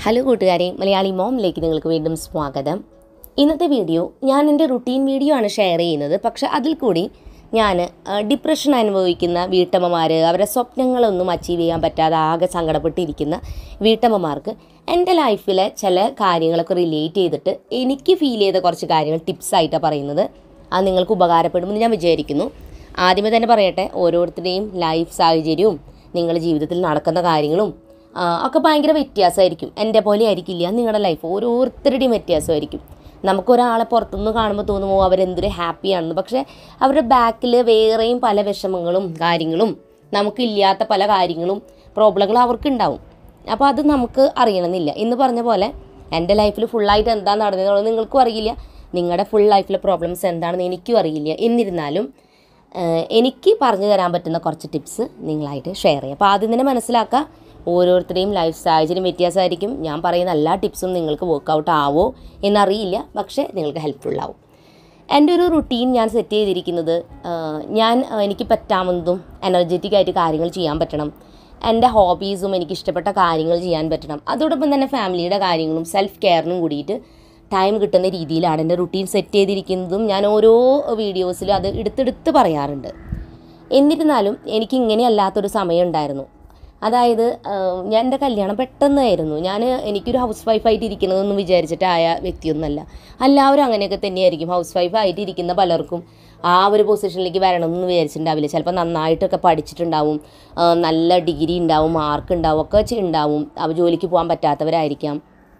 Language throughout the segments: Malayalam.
ഹലോ കൂട്ടുകാരെ മലയാളി മോമിലേക്ക് നിങ്ങൾക്ക് വീണ്ടും സ്വാഗതം ഇന്നത്തെ വീഡിയോ ഞാൻ എൻ്റെ റുട്ടീൻ വീഡിയോ ആണ് ഷെയർ ചെയ്യുന്നത് പക്ഷെ അതിൽ കൂടി ഞാൻ ഡിപ്രഷൻ അനുഭവിക്കുന്ന വീട്ടമ്മമാർ അവരുടെ സ്വപ്നങ്ങളൊന്നും അച്ചീവ് ചെയ്യാൻ പറ്റാതെ ആകെ സങ്കടപ്പെട്ടിരിക്കുന്ന വീട്ടമ്മമാർക്ക് എൻ്റെ ലൈഫിലെ ചില കാര്യങ്ങളൊക്കെ റിലേറ്റ് ചെയ്തിട്ട് എനിക്ക് ഫീൽ ചെയ്ത കുറച്ച് കാര്യങ്ങൾ ടിപ്സായിട്ടാണ് പറയുന്നത് അത് നിങ്ങൾക്ക് ഉപകാരപ്പെടുമെന്ന് ഞാൻ വിചാരിക്കുന്നു ആദ്യമേ തന്നെ പറയട്ടെ ഓരോരുത്തരുടെയും ലൈഫ് സാഹചര്യവും നിങ്ങളുടെ ജീവിതത്തിൽ നടക്കുന്ന കാര്യങ്ങളും ആ, ഒക്കെ ഭയങ്കര വ്യത്യാസമായിരിക്കും എൻ്റെ പോലെ ആയിരിക്കില്ല നിങ്ങളുടെ ലൈഫ് ഓരോരുത്തരുടെയും വ്യത്യാസമായിരിക്കും നമുക്കൊരാളെ പുറത്തുനിന്ന് കാണുമ്പോൾ തോന്നുമോ അവരെന്തൊരു ഹാപ്പിയാണെന്ന് പക്ഷേ അവരുടെ ബാക്കിൽ വേറെയും പല വിഷമങ്ങളും കാര്യങ്ങളും നമുക്കില്ലാത്ത പല കാര്യങ്ങളും പ്രോബ്ലങ്ങളും അവർക്കുണ്ടാവും അപ്പോൾ അത് നമുക്ക് അറിയണമെന്നില്ല ഇന്ന് പറഞ്ഞ പോലെ എൻ്റെ ലൈഫിൽ ഫുള്ളായിട്ട് എന്താ നടന്നതെന്നുള്ളത് നിങ്ങൾക്കും അറിയില്ല നിങ്ങളുടെ ഫുൾ ലൈഫിലെ പ്രോബ്ലംസ് എന്താണെന്ന് എനിക്കും അറിയില്ല എന്നിരുന്നാലും ഏഹ് എനിക്ക് പറഞ്ഞു തരാൻ പറ്റുന്ന കുറച്ച് ടിപ്സ് നിങ്ങളായിട്ട് ഷെയർ ചെയ്യാം അപ്പോൾ ആദ്യം തന്നെ മനസ്സിലാക്കുക ഓരോരുത്തരുടെയും ലൈഫ് സാഹചര്യം വ്യത്യാസമായിരിക്കും ഞാൻ പറയുന്ന എല്ലാ ടിപ്സും നിങ്ങൾക്ക് വർക്കൗട്ട് ആവോ എന്നറിയില്ല പക്ഷേ നിങ്ങൾക്ക് ഹെൽപ്ഫുൾ ആവും എൻ്റെ ഒരു റുട്ടീൻ ഞാൻ സെറ്റ് ചെയ്തിരിക്കുന്നത് ആഹ് ഞാൻ ആഹ് എനിക്ക് പറ്റാവുന്നതും എനർജറ്റിക് ആയിട്ട് കാര്യങ്ങൾ ചെയ്യാൻ പറ്റണം എൻ്റെ ഹോബീസും എനിക്ക് ഇഷ്ടപ്പെട്ട കാര്യങ്ങൾ ചെയ്യാൻ പറ്റണം അതോടൊപ്പം തന്നെ ഫാമിലിയുടെ കാര്യങ്ങളും സെൽഫ് കെയറിനും കൂടിയിട്ട് ടൈം കിട്ടുന്ന രീതിയിലാണ് എൻ്റെ റുട്ടീൻ സെറ്റ് ചെയ്തിരിക്കുന്നതും ഞാൻ ഓരോ വീഡിയോസിലും അത് എടുത്തെടുത്ത് പറയാറുണ്ട് എന്നിരുന്നാലും എനിക്ക് ഇങ്ങനെയല്ലാത്തൊരു സമയം ഉണ്ടായിരുന്നു അതായത് ആഹ് ഞാൻ എൻ്റെ കല്യാണം പെട്ടെന്നായിരുന്നു ഞാൻ എനിക്കൊരു ഹൗസ് വൈഫായിട്ട് ഇരിക്കണമെന്ന് വിചാരിച്ചിട്ടായ വ്യക്തിയൊന്നുമല്ല എല്ലാവരും അങ്ങനെയൊക്കെ തന്നെയായിരിക്കും ഹൗസ് വൈഫായിട്ട് ഇരിക്കുന്ന പലർക്കും ആ ഒരു പൊസിഷനിലേക്ക് വരണമെന്ന് വിചാരിച്ചിട്ടുണ്ടാവില്ല ചിലപ്പോൾ നന്നായിട്ടൊക്കെ പഠിച്ചിട്ടുണ്ടാവും ആഹ് നല്ല ഡിഗ്രി ഉണ്ടാവും മാർക്ക് ഉണ്ടാവും ഒക്കെ ചെ- ഉണ്ടാവും അവർ ജോലിക്ക് പോകാൻ പറ്റാത്തവരായിരിക്കാം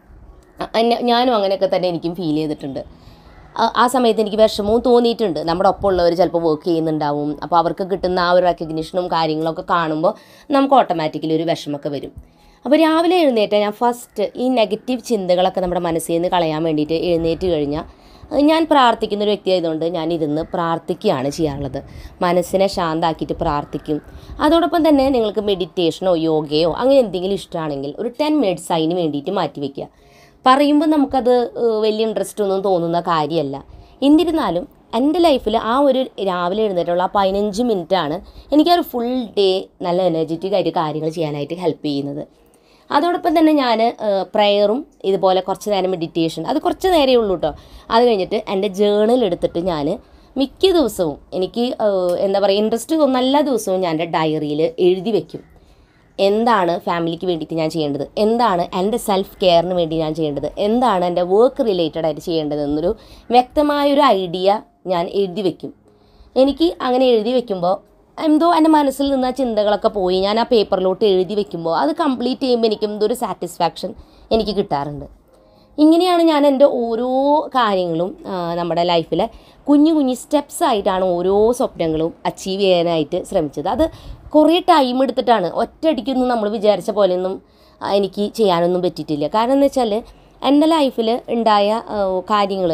അ- എന്നെ- ഞാനും അങ്ങനെയൊക്കെ തന്നെ എനിക്കും ഫീൽ ചെയ്തിട്ടുണ്ട് ആ- ആ സമയത്ത് എനിക്ക് വിഷമവും തോന്നിയിട്ടുണ്ട് നമ്മുടെ ഒപ്പമുള്ളവർ ചിലപ്പോൾ വർക്ക് ചെയ്യുന്നുണ്ടാവും അപ്പോൾ അവർക്ക് കിട്ടുന്ന ആ ഒരു റെക്കഗ്നിഷനും കാര്യങ്ങളൊക്കെ കാണുമ്പോൾ നമുക്ക് ഓട്ടോമാറ്റിക്കലി ഒരു വിഷമമൊക്കെ വരും അപ്പോൾ രാവിലെ എഴുന്നേറ്റ് ഞാൻ ഫസ്റ്റ് ഈ നെഗറ്റീവ് ചിന്തകളൊക്കെ നമ്മുടെ മനസ്സിൽ നിന്ന് കളയാൻ വേണ്ടിയിട്ട് എഴുന്നേറ്റ് കഴിഞ്ഞാൽ അഹ് ഞാൻ പ്രാർത്ഥിക്കുന്ന ഒരു വ്യക്തി ആയതുകൊണ്ട് ഞാൻ ഇരുന്ന് പ്രാർത്ഥിക്കുകയാണ് ചെയ്യാറുള്ളത് മനസ്സിനെ ശാന്താക്കിയിട്ട് പ്രാർത്ഥിക്കും അതോടൊപ്പം തന്നെ നിങ്ങൾക്ക് മെഡിറ്റേഷനോ യോഗയോ അങ്ങനെ എന്തെങ്കിലും ഇഷ്ടമാണെങ്കിൽ ഒരു ടെൻ മിനിറ്റ്സ് അതിന് വേണ്ടിയിട്ട് മാറ്റി വയ്ക്കുക പറയുമ്പോൾ നമുക്കത് ഏഹ്, വലിയ ഇൻട്രസ്റ്റ് ഒന്നും തോന്നുന്ന കാര്യമല്ല എന്നിരുന്നാലും എൻ്റെ ലൈഫിൽ ആ ഒരു രാവിലെ എഴുന്നേറ്റുള്ള ആ പതിനഞ്ച് മിനിറ്റാണ് എനിക്ക് ആ ഒരു ഫുൾ ഡേ നല്ല എനർജറ്റിക് ആയിട്ട് കാര്യങ്ങൾ ചെയ്യാനായിട്ട് ഹെൽപ്പ് ചെയ്യുന്നത് അതോടൊപ്പം തന്നെ ഞാൻ പ്രയറും ഇതുപോലെ കുറച്ച് നേരം മെഡിറ്റേഷൻ അത് കുറച്ച് നേരമേ ഉള്ളൂ കേട്ടോ അത് കഴിഞ്ഞിട്ട് എൻ്റെ ജേണൽ എടുത്തിട്ട് ഞാൻ മിക്ക ദിവസവും എനിക്ക് ഏഹ്, എന്താ പറയുക ഇൻട്രസ്റ്റ് തോന്നുന്ന എല്ലാ ദിവസവും ഞാൻ എൻ്റെ ഡയറിയിൽ എഴുതി വെക്കും എന്താണ് ഫാമിലിക്ക് വേണ്ടിയിട്ട് ഞാൻ ചെയ്യേണ്ടത് എന്താണ് എൻ്റെ സെൽഫ് കെയറിന് വേണ്ടി ഞാൻ ചെയ്യേണ്ടത് എന്താണ് എൻ്റെ വർക്ക് റിലേറ്റഡ് ആയിട്ട് ചെയ്യേണ്ടത് എന്നൊരു വ്യക്തമായൊരു ഐഡിയ ഞാൻ എഴുതി വെക്കും എനിക്ക് അങ്ങനെ എഴുതി വെക്കുമ്പോൾ എന്തോ എൻ്റെ മനസ്സിൽ നിന്ന് ആ ചിന്തകളൊക്കെ പോയി ഞാൻ ആ പേപ്പറിലോട്ട് എഴുതി വെക്കുമ്പോൾ അത് കംപ്ലീറ്റ് ചെയ്യുമ്പോൾ എനിക്ക് എന്തോ ഒരു സാറ്റിസ്ഫാക്ഷൻ എനിക്ക് കിട്ടാറുണ്ട് ഇങ്ങനെയാണ് ഞാൻ എൻ്റെ ഓരോ കാര്യങ്ങളും ആ, നമ്മുടെ ലൈഫിലെ കുഞ്ഞു കുഞ്ഞു സ്റ്റെപ്സ് ആയിട്ടാണ് ഓരോ സ്വപ്നങ്ങളും അച്ചീവ് ചെയ്യാനായിട്ട് ശ്രമിച്ചത് അത് കുറേ ടൈം എടുത്തിട്ടാണ് ഒറ്റയടിക്കൊന്നും നമ്മൾ വിചാരിച്ച പോലെയൊന്നും ആ, എനിക്ക് ചെയ്യാനൊന്നും പറ്റിയിട്ടില്ല കാരണം എന്ന് വെച്ചാൽ എൻ്റെ ലൈഫിൽ ഉണ്ടായ കാര്യങ്ങൾ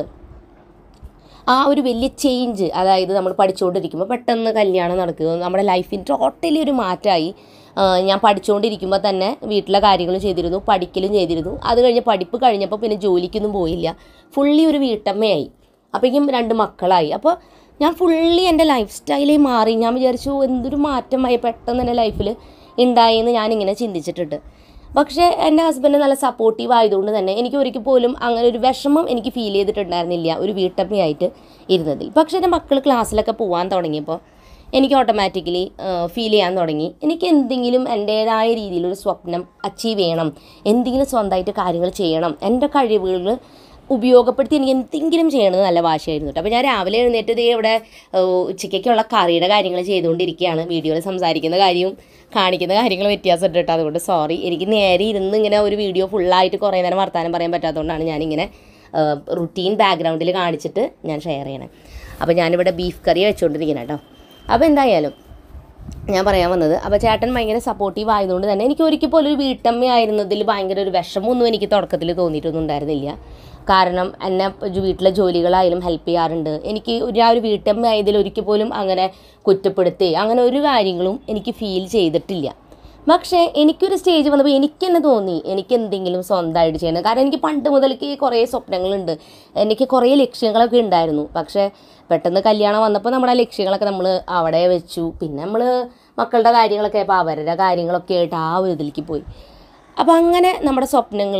ആ ഒരു വലിയ ചേഞ്ച് അതായത് നമ്മൾ പഠിച്ചുകൊണ്ടിരിക്കുമ്പോൾ പെട്ടെന്ന് കല്യാണം നടക്കുക നമ്മുടെ ലൈഫിൽ ടോട്ടലി ഒരു മാറ്റമായി ആ, ഞാൻ പഠിച്ചുകൊണ്ടിരിക്കുമ്പോൾ തന്നെ വീട്ടിലെ കാര്യങ്ങളും ചെയ്തിരുന്നു പഠിക്കലും ചെയ്തിരുന്നു അത് കഴിഞ്ഞ് പഠിപ്പ് കഴിഞ്ഞപ്പോൾ പിന്നെ ജോലിക്കൊന്നും പോയില്ല ഫുള്ളി ഒരു വീട്ടമ്മയായി അപ്പോഴേക്കും രണ്ട് മക്കളായി അപ്പോൾ ഞാൻ ഫുള്ളി എൻ്റെ ലൈഫ് സ്റ്റൈലേ മാറി ഞാൻ വിചാരിച്ചു എന്തൊരു മാറ്റമായി പെട്ടെന്ന് എൻ്റെ ലൈഫിൽ ഉണ്ടായെന്ന് ഞാനിങ്ങനെ ചിന്തിച്ചിട്ടുണ്ട് പക്ഷേ എൻ്റെ ഹസ്ബൻഡ് നല്ല സപ്പോർട്ടീവ് ആയതുകൊണ്ട് തന്നെ എനിക്ക് ഒരിക്കൽ പോലും അങ്ങനെ ഒരു വിഷമം എനിക്ക് ഫീൽ ചെയ്തിട്ടുണ്ടായിരുന്നില്ല ഒരു വീട്ടമ്മയായിട്ട് ഇരുന്നതിൽ പക്ഷേ എൻ്റെ മക്കൾ ക്ലാസ്സിലൊക്കെ പോകാൻ തുടങ്ങിയപ്പോൾ എനിക്ക് ഓട്ടോമാറ്റിക്കലി ഫീൽ ചെയ്യാൻ തുടങ്ങി എനിക്ക് എന്തെങ്കിലും എൻ്റേതായ രീതിയിലൊരു സ്വപ്നം അച്ചീവ് ചെയ്യണം എന്തെങ്കിലും സ്വന്തമായിട്ട് കാര്യങ്ങൾ ചെയ്യണം എൻ്റെ കഴിവുകൾ ഉപയോഗപ്പെടുത്തി എനിക്ക് എന്തെങ്കിലും ചെയ്യണമെന്ന് നല്ല വാശിയായിരുന്നു കേട്ടോ അപ്പോൾ ഞാൻ രാവിലെ എഴുന്നേറ്റ് ദേ ഇവിടെ ഏഹ്, ഉച്ചയ്ക്കൊക്കെയുള്ള കറിയുടെ കാര്യങ്ങൾ ചെയ്തുകൊണ്ടിരിക്കുകയാണ് വീഡിയോയിൽ സംസാരിക്കുന്ന കാര്യവും കാണിക്കുന്ന കാര്യങ്ങൾ വ്യത്യാസമുണ്ട് കേട്ടോ അതുകൊണ്ട് സോറി എനിക്ക് നേരെ ഇരുന്ന് ഇങ്ങനെ ഒരു വീഡിയോ ഫുള്ളായിട്ട് കുറേ നേരം വർത്താനം പറയാൻ പറ്റാത്തതുകൊണ്ടാണ് ഞാനിങ്ങനെ റുട്ടീൻ ബാക്ക്ഗ്രൗണ്ടിൽ കാണിച്ചിട്ട് ഞാൻ ഷെയർ ചെയ്യണേ അപ്പോൾ ഞാനിവിടെ ബീഫ് കറി വെച്ചുകൊണ്ടിരിക്കുന്നത് കേട്ടോ അപ്പോൾ എന്തായാലും ഞാൻ പറയാൻ വന്നത് അപ്പോൾ ചേട്ടൻ ഭയങ്കര സപ്പോർട്ടീവ് ആയതുകൊണ്ട് തന്നെ എനിക്ക് ഒരിക്കൽ പോലും ഒരു വീട്ടമ്മയായിരുന്നതിൽ ഭയങ്കര ഒരു വിഷമമൊന്നും എനിക്ക് തുടക്കത്തിൽ തോന്നിയിട്ടൊന്നും ഉണ്ടായിരുന്നില്ല കാരണം എന്നെ ജോ- വീട്ടിലെ ജോലികളായാലും ഹെൽപ്പ് ചെയ്യാറുണ്ട് എനിക്ക് ഒരു ആ ഒരു വീട്ടമ്മ ആയതിൽ ഒരിക്കൽ പോലും അങ്ങനെ കുറ്റപ്പെടുത്തി അങ്ങനെ ഒരു കാര്യങ്ങളും എനിക്ക് ഫീൽ ചെയ്തിട്ടില്ല പക്ഷേ എനിക്കൊരു സ്റ്റേജ് വന്നപ്പോൾ എനിക്ക് തന്നെ തോന്നി എനിക്ക് എന്തെങ്കിലും സ്വന്തമായിട്ട് ചെയ്യണം കാരണം എനിക്ക് പണ്ട് മുതൽക്ക് കുറേ സ്വപ്നങ്ങളുണ്ട് എനിക്ക് കുറേ ലക്ഷ്യങ്ങളൊക്കെ ഉണ്ടായിരുന്നു പക്ഷേ പെട്ടെന്ന് കല്യാണം വന്നപ്പോൾ നമ്മുടെ ആ ലക്ഷ്യങ്ങളൊക്കെ നമ്മൾ അവിടെ വെച്ചു പിന്നെ നമ്മൾ മക്കളുടെ കാര്യങ്ങളൊക്കെ അപ്പോൾ അവരുടെ കാര്യങ്ങളൊക്കെ ആയിട്ട് ആ ഒരു ഇതിലേക്ക് പോയി അപ്പോൾ അങ്ങനെ നമ്മുടെ സ്വപ്നങ്ങൾ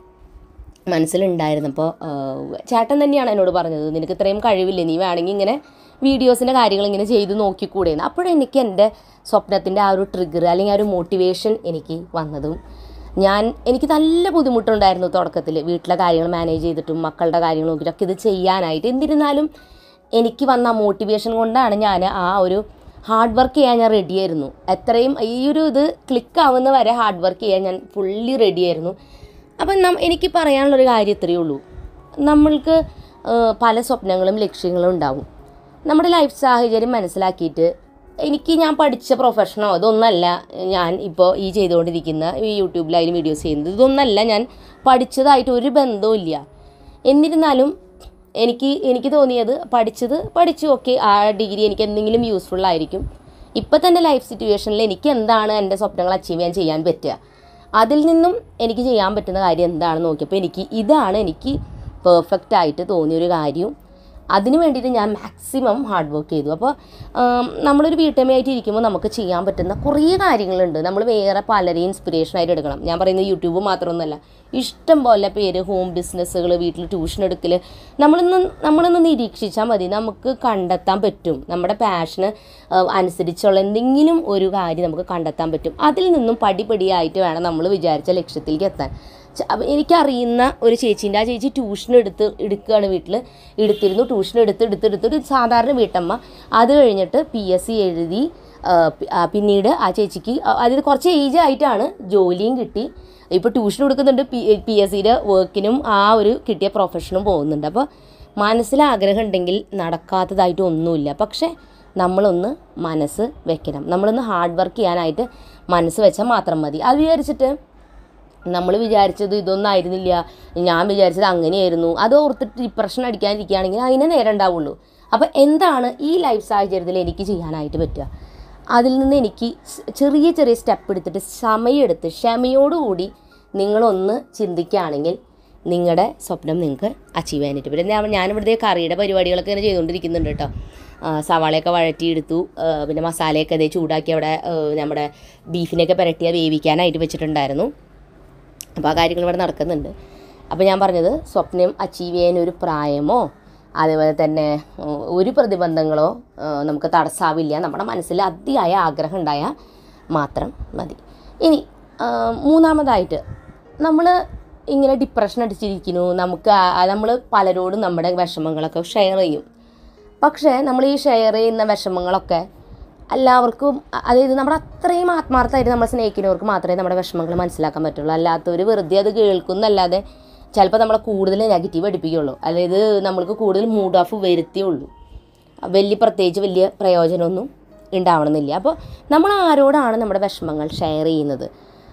മനസ്സിലുണ്ടായിരുന്നപ്പോൾ ചേട്ടൻ തന്നെയാണ് എന്നോട് പറഞ്ഞത് നിനക്ക് ഇത്രയും കഴിവില്ലേ നീ വേണമെങ്കിൽ ഇങ്ങനെ വീഡിയോസിൻ്റെ കാര്യങ്ങൾ ഇങ്ങനെ ചെയ്ത് നോക്കിക്കൂടെയെന്ന് അപ്പോഴെനിക്ക് എൻ്റെ സ്വപ്നത്തിൻ്റെ ആ ഒരു ട്രിഗർ അല്ലെങ്കിൽ ആ ഒരു മോട്ടിവേഷൻ എനിക്ക് വന്നതും ഞാൻ എനിക്ക് നല്ല ബുദ്ധിമുട്ടുണ്ടായിരുന്നു തുടക്കത്തിൽ വീട്ടിലെ കാര്യങ്ങൾ മാനേജ് ചെയ്തിട്ടും മക്കളുടെ കാര്യങ്ങൾ നോക്കിയിട്ടൊക്കെ ഇത് ചെയ്യാനായിട്ട് എന്നിരുന്നാലും എനിക്ക് വന്ന മോട്ടിവേഷൻ കൊണ്ടാണ് ഞാൻ ആ ഒരു ഹാർഡ് വർക്ക് ചെയ്യാൻ ഞാൻ റെഡിയായിരുന്നു എത്രയും ഈ ഒരു ഇത് ക്ലിക്ക് ആവുന്ന വരെ ഹാർഡ് വർക്ക് ചെയ്യാൻ ഞാൻ ഫുള്ളി റെഡിയായിരുന്നു അപ്പം നം എനിക്ക് പറയാനുള്ളൊരു കാര്യം ഇത്രയേ ഉള്ളൂ നമ്മൾക്ക് ഏഹ്, പല സ്വപ്നങ്ങളും ലക്ഷ്യങ്ങളും ഉണ്ടാവും നമ്മുടെ ലൈഫ് സാഹചര്യം മനസ്സിലാക്കിയിട്ട് എനിക്ക് ഞാൻ പഠിച്ച പ്രൊഫഷനോ ഇതൊന്നല്ല ഞാൻ ഇപ്പോൾ ഈ ചെയ്തുകൊണ്ടിരിക്കുന്ന ഈ യൂട്യൂബിലായാലും വീഡിയോസ് ചെയ്യുന്നത് ഇതൊന്നല്ല ഞാൻ പഠിച്ചതായിട്ട് ഒരു ബന്ധവും ഇല്ല എന്നിരുന്നാലും എനിക്ക് എനിക്ക് തോന്നിയത് പഠിച്ചത് പഠിച്ചു ഓക്കെ ആ ഡിഗ്രി എനിക്ക് എന്തെങ്കിലും യൂസ്ഫുൾ ആയിരിക്കും ഇപ്പം തന്നെ ലൈഫ് സിറ്റുവേഷനിൽ എനിക്ക് എന്താണ് എൻ്റെ സ്വപ്നങ്ങൾ അച്ചീവ് ചെയ്യാൻ ചെയ്യാൻ പറ്റുക അതിൽ നിന്നും എനിക്ക് ചെയ്യാൻ പറ്റുന്ന കാര്യം എന്താണെന്ന് നോക്കിയപ്പോൾ എനിക്ക് ഇതാണ് എനിക്ക് പെർഫെക്റ്റ് ആയിട്ട് തോന്നിയൊരു കാര്യവും അതിന് വേണ്ടിയിട്ട് ഞാൻ മാക്സിമം ഹാർഡ് വർക്ക് ചെയ്തു അപ്പോൾ ആം, നമ്മളൊരു വീട്ടമ്മയായിട്ട് ഇരിക്കുമ്പോൾ നമുക്ക് ചെയ്യാൻ പറ്റുന്ന കുറേ കാര്യങ്ങളുണ്ട് നമ്മൾ വേറെ പലരെയും ഇൻസ്പിറേഷനായിട്ട് എടുക്കണം ഞാൻ പറയുന്നത് യൂട്യൂബ് മാത്രമൊന്നുമല്ല ഇഷ്ടം പോലെ പേര് ഹോം ബിസിനസ്സുകൾ വീട്ടിൽ ട്യൂഷൻ എടുക്കൽ നമ്മളൊന്ന് നമ്മളൊന്ന് നിരീക്ഷിച്ചാൽ മതി നമുക്ക് കണ്ടെത്താൻ പറ്റും നമ്മുടെ പാഷന് അനുസരിച്ചുള്ള എന്തെങ്കിലും ഒരു കാര്യം നമുക്ക് കണ്ടെത്താൻ പറ്റും അതിൽ നിന്നും പടിപടിയായിട്ട് വേണം നമ്മൾ വിചാരിച്ച ലക്ഷ്യത്തിലേക്ക് എത്താൻ ച- അപ്പൊ എനിക്കറിയുന്ന ഒരു ചേച്ചീൻ്റെ ആ ചേച്ചി ട്യൂഷൻ എടുത്ത് എടുക്കുകയാണ് വീട്ടിൽ എടുത്തിരുന്നു ട്യൂഷൻ എടുത്ത് എടുത്ത് എടുത്ത് ഒരു സാധാരണ വീട്ടമ്മ അത് കഴിഞ്ഞിട്ട് പി എസ് സി എഴുതി ആ, പി- ആ, പിന്നീട് ആ ചേച്ചിക്ക് അ- അതായത് കുറച്ച് ഏജ് ആയിട്ടാണ് ജോലിയും കിട്ടി ഇപ്പോൾ ട്യൂഷൻ കൊടുക്കുന്നുണ്ട് പി പി എസ് സിയുടെ വർക്കിനും ആ ഒരു കിട്ടിയ പ്രൊഫഷനും പോകുന്നുണ്ട് അപ്പോൾ മനസ്സിൽ ആഗ്രഹം ഉണ്ടെങ്കിൽ നടക്കാത്തതായിട്ട് ഒന്നുമില്ല പക്ഷേ നമ്മളൊന്ന് മനസ്സ് വെക്കണം നമ്മളൊന്ന് ഹാർഡ് വർക്ക് ചെയ്യാനായിട്ട് മനസ്സ് വെച്ചാൽ മാത്രം മതി അത് വിചാരിച്ചിട്ട് നമ്മൾ വിചാരിച്ചത് ഇതൊന്നും ആയിരുന്നില്ല ഞാൻ വിചാരിച്ചത് അങ്ങനെയായിരുന്നു അത് ഓർത്തിട്ട് ഡിപ്രഷൻ അടിക്കാതിരിക്കുകയാണെങ്കിൽ അതിനെ നേരം ഉണ്ടാവുള്ളൂ അപ്പോൾ എന്താണ് ഈ ലൈഫ് സാഹചര്യത്തിൽ എനിക്ക് ചെയ്യാനായിട്ട് പറ്റുക അതിൽ നിന്ന് എനിക്ക് സ് ചെറിയ ചെറിയ സ്റ്റെപ്പ് എടുത്തിട്ട് സമയമെടുത്ത് ക്ഷമയോടുകൂടി നിങ്ങളൊന്ന് ചിന്തിക്കുകയാണെങ്കിൽ നിങ്ങളുടെ സ്വപ്നം നിങ്ങൾക്ക് അച്ചീവ് ചെയ്യാനായിട്ട് പറ്റും ഞാൻ ഞാനിവിടുത്തെ കറിയുടെ പരിപാടികളൊക്കെ ഇങ്ങനെ ചെയ്തുകൊണ്ടിരിക്കുന്നുണ്ട് കേട്ടോ ആ, സവാളയൊക്കെ വഴറ്റിയെടുത്തു ആ, പിന്നെ മസാലയൊക്കെ അതേ ചൂടാക്കി അവിടെ ആ, നമ്മുടെ ബീഫിനെയൊക്കെ പുരട്ടിയ വേവിക്കാനായിട്ട് വെച്ചിട്ടുണ്ടായിരുന്നു അപ്പോൾ ആ കാര്യങ്ങൾ ഇവിടെ നടക്കുന്നുണ്ട് അപ്പോൾ ഞാൻ പറഞ്ഞത് സ്വപ്നം അച്ചീവ് ചെയ്യാൻ ഒരു പ്രായമോ അതേപോലെ തന്നെ ഉം, ഒരു പ്രതിബന്ധങ്ങളോ ആ, നമുക്ക് തടസ്സാവില്ല നമ്മുടെ മനസ്സിൽ അതിയായ ആഗ്രഹം ഉണ്ടായാൽ മാത്രം മതി ഇനി ആ, മൂന്നാമതായിട്ട് നമ്മൾ ഇങ്ങനെ ഡിപ്രഷൻ അടിച്ചിരിക്കുന്നു നമുക്ക് നമ്മൾ പലരോടും നമ്മുടെ വിഷമങ്ങളൊക്കെ ഷെയർ ചെയ്യും പക്ഷേ നമ്മൾ ഈ ഷെയർ ചെയ്യുന്ന വിഷമങ്ങളൊക്കെ എല്ലാവർക്കും അ- അതായത് നമ്മുടെ അത്രയും ആത്മാർത്ഥമായിട്ട് നമ്മളെ സ്നേഹിക്കുന്നവർക്ക് മാത്രമേ നമ്മുടെ വിഷമങ്ങൾ മനസ്സിലാക്കാൻ പറ്റുള്ളൂ അല്ലാത്തവർ വെറുതെ അത് കേൾക്കുന്നല്ലാതെ ചിലപ്പോൾ നമ്മളെ കൂടുതൽ നെഗറ്റീവ് അടിപ്പിക്കുകയുള്ളൂ അതായത് നമ്മൾക്ക് കൂടുതൽ മൂഡ് ഓഫ് വരുത്തിയുള്ളൂ വലിയ പ്രത്യേകിച്ച് വലിയ പ്രയോജനമൊന്നും ഉണ്ടാവണമെന്നില്ല അപ്പോൾ നമ്മൾ ആരോടാണ് നമ്മുടെ വിഷമങ്ങൾ ഷെയർ ചെയ്യുന്നത്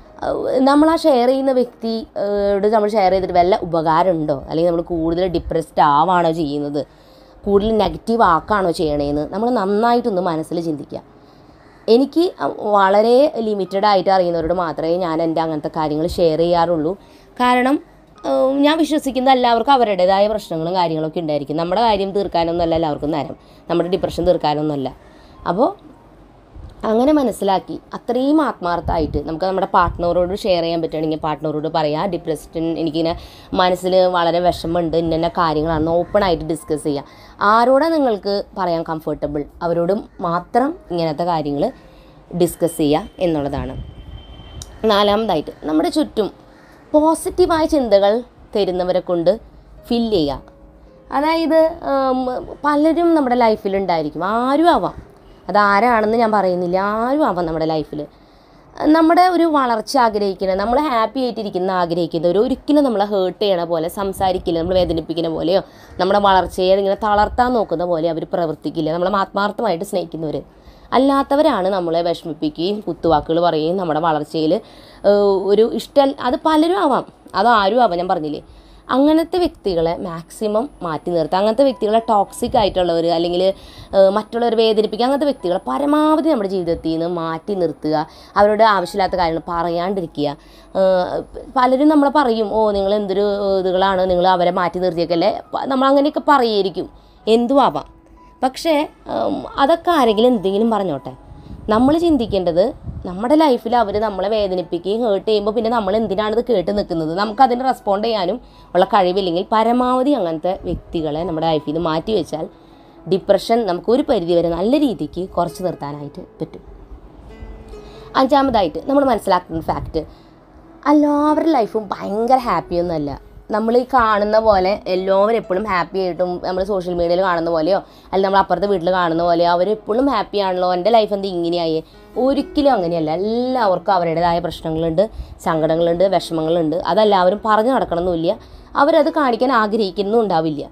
നമ്മൾ ആ ഷെയർ ചെയ്യുന്ന വ്യക്തി യോട് നമ്മൾ ഷെയർ ചെയ്തിട്ട് വല്ല ഉപകാരമുണ്ടോ അല്ലെങ്കിൽ നമ്മൾ കൂടുതൽ ഡിപ്രസ്ഡ് ആവാണോ ചെയ്യുന്നത് കൂടുതൽ നെഗറ്റീവ് ആക്കാണോ ചെയ്യണേന്ന് നമ്മൾ നന്നായിട്ടൊന്ന് മനസ്സിൽ ചിന്തിക്കുക എനിക്ക് വളരെ ലിമിറ്റഡ് ആയിട്ട് അറിയുന്നവരോട് മാത്രമേ ഞാൻ എൻ്റെ അങ്ങനത്തെ കാര്യങ്ങൾ ഷെയർ ചെയ്യാറുള്ളൂ കാരണം ഏഹ്, ഞാൻ വിശ്വസിക്കുന്ന എല്ലാവർക്കും അവരുടേതായ പ്രശ്നങ്ങളും കാര്യങ്ങളൊക്കെ ഉണ്ടായിരിക്കും നമ്മുടെ കാര്യം തീർക്കാനൊന്നുമല്ല എല്ലാവർക്കും നേരം നമ്മുടെ ഡിപ്രഷൻ തീർക്കാനൊന്നുമല്ല അപ്പോൾ അങ്ങനെ മനസ്സിലാക്കി അത്രയും ആത്മാർത്ഥമായിട്ട് നമുക്ക് നമ്മുടെ പാർട്ട്ണറോട് ഷെയർ ചെയ്യാൻ പറ്റുകയാണെങ്കിൽ പാർട്ട്ണറോട് പറയാം ഡിപ്രഷൻ എനിക്കിങ്ങനെ മനസ്സിൽ വളരെ വിഷമമുണ്ട് ഇന്ന കാര്യങ്ങളാണ് ഓപ്പൺ ആയിട്ട് ഡിസ്കസ് ചെയ്യുക ആരോടാണ് നിങ്ങൾക്ക് പറയാൻ കംഫർട്ടബിൾ അവരോട് മാത്രം ഇങ്ങനത്തെ കാര്യങ്ങൾ ഡിസ്കസ് ചെയ്യുക എന്നുള്ളതാണ് നാലാമതായിട്ട് നമ്മുടെ ചുറ്റും പോസിറ്റീവായ ചിന്തകൾ തരുന്നവരെ കൊണ്ട് ഫില്ല് ചെയ്യുക അതായത് ഉം, പലരും നമ്മുടെ ലൈഫിൽ ഉണ്ടായിരിക്കും ആരും ആവാം അതാരാണെന്ന് ഞാൻ പറയുന്നില്ല ആരും ആവാം നമ്മുടെ ലൈഫിൽ നമ്മുടെ ഒരു വളർച്ച ആഗ്രഹിക്കുന്ന നമ്മൾ ഹാപ്പി ആയിട്ടിരിക്കുന്ന ആഗ്രഹിക്കുന്നവർ ഒരിക്കലും നമ്മളെ ഹേർട്ട് ചെയ്യണ പോലെ സംസാരിക്കില്ല നമ്മൾ വേദനിപ്പിക്കുന്ന പോലെയോ നമ്മുടെ വളർച്ചയെ ഇങ്ങനെ തളർത്താൻ നോക്കുന്ന പോലെ അവർ പ്രവർത്തിക്കില്ല നമ്മളെ ആത്മാർത്ഥമായിട്ട് സ്നേഹിക്കുന്നവർ അല്ലാത്തവരാണ് നമ്മളെ വിഷമിപ്പിക്കുകയും കുത്തുവാക്കുകൾ പറയുകയും നമ്മുടെ വളർച്ചയിൽ ഒരു ഇഷ്ടം അത് പലരും ആവാം അത് ആരും ആവാം ഞാൻ പറഞ്ഞില്ലേ അങ്ങനത്തെ വ്യക്തികളെ മാക്സിമം മാറ്റി നിർത്തുക അങ്ങനത്തെ വ്യക്തികളെ ടോക്സിക് ആയിട്ടുള്ളവർ അല്ലെങ്കിൽ മറ്റുള്ളവർ വേദനിപ്പിക്കുക അങ്ങനത്തെ വ്യക്തികളെ പരമാവധി നമ്മുടെ ജീവിതത്തിൽ നിന്ന് മാറ്റി നിർത്തുക അവരോട് ആവശ്യമില്ലാത്ത കാര്യങ്ങൾ പറയാണ്ടിരിക്കുക ഏഹ് പലരും നമ്മളെ പറയും ഓ നിങ്ങൾ എന്തൊരു ഇതുകളാണ് നിങ്ങൾ അവരെ മാറ്റി നിർത്തിയൊക്കെയല്ലേ പ- നമ്മൾ അങ്ങനെയൊക്കെ പറയുമായിരിക്കും എന്തും ആവാം പക്ഷേ ഉം, അതൊക്കെ ആരെങ്കിലും എന്തെങ്കിലും പറഞ്ഞോട്ടെ നമ്മൾ ചിന്തിക്കേണ്ടത് നമ്മുടെ ലൈഫിൽ അവർ നമ്മളെ വേദനിപ്പിക്കുകയും ഹേർട്ട് ചെയ്യുമ്പോൾ പിന്നെ നമ്മൾ എന്തിനാണിത് കേട്ട് നിൽക്കുന്നത് നമുക്കതിന് റെസ്പോണ്ട് ചെയ്യാനും ഉള്ള കഴിവില്ലെങ്കിൽ പരമാവധി അങ്ങനത്തെ വ്യക്തികളെ നമ്മുടെ ലൈഫിൽ നിന്ന് മാറ്റി വെച്ചാൽ ഡിപ്രഷൻ നമുക്ക് ഒരു പരിധിവരെ നല്ല രീതിക്ക് കുറച്ച് നിർത്താനായിട്ട് പറ്റും അഞ്ചാമതായിട്ട് നമ്മൾ മനസ്സിലാക്കുന്ന ഫാക്റ്റ് എല്ലാവരുടെ ലൈഫും ഭയങ്കര ഹാപ്പിയൊന്നുമല്ല നമ്മൾ ഈ കാണുന്ന പോലെ എല്ലാവരും എപ്പോഴും ഹാപ്പി ആയിട്ടും നമ്മൾ സോഷ്യൽ മീഡിയയിൽ കാണുന്ന പോലെയോ അല്ലെങ്കിൽ നമ്മൾ അപ്പുറത്തെ വീട്ടിൽ കാണുന്ന പോലെയോ അവരെപ്പോഴും ഹാപ്പി ആണല്ലോ എൻ്റെ ലൈഫ് എന്ത് ഇങ്ങനെയായി ഒരിക്കലും അങ്ങനെയല്ല എല്ലാവർക്കും അവരുടേതായ പ്രശ്നങ്ങളുണ്ട് സങ്കടങ്ങളുണ്ട് വിഷമങ്ങളുണ്ട് അതെല്ലാവരും പറഞ്ഞു നടക്കണമെന്നില്ല അവരത് കാണിക്കാൻ ആഗ്രഹിക്കുന്നും ഉണ്ടാവില്ല